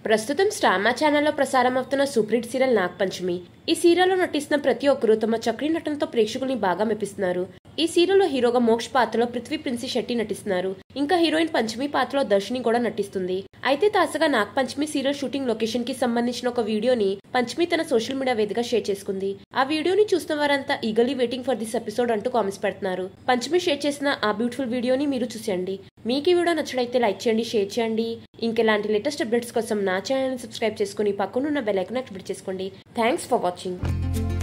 ప్రస్తుతం స్టామా ఛానల్లో ప్రసారం అవుతున్న సూపర్ హిట్ సీరియల్ నాగపంచమి ఈ సీరియల్లో నటిస్తున్న ప్రతి ఒక్కరూ తమ చక్రీ నటనతో ప్రేక్షకుల్ని బాగా మెప్పిస్తున్నారు ఈ సీరియల్లో హీరోగా మోక్ష్ పాత్రలో పృథ్వీ ప్రిన్సి శెట్టి నటిస్తున్నారు ఇంకా హీరోయిన్ పంచమి పాత్రలో దర్శిని కూడా నటిస్తుంది అయితే తాజాగా నాగపంచమి సీరియల్ షూటింగ్ లొకేషన్ కి సంబంధించిన ఒక వీడియోని పంచమి తన సోషల్ మీడియా వేదికగా షేర్ చేసుకుంది ఆ వీడియోని చూస్తున్న వారంతా eagerly waiting for this episode అంటూ కామెంట్స్ పెడుతున్నారు పంచమి షేర్ చేసిన ఆ బ్యూటిఫుల్ వీడియోని మీరు చూసేయండి మీకు ఈ వీడియో నచ్చడైతే లైక్ చేయండి షేర్ చేయండి ఇంకెలాంటి లేటెస్ట్ అప్డేట్స్ కోసం నా ఛానల్ సబ్స్క్రైబ్ చేసుకుని పక్కనున్న బెల్ ఐకాన్ యాక్టివేట్ చేసుకోండి థ్యాంక్స్ ఫర్ వాచింగ్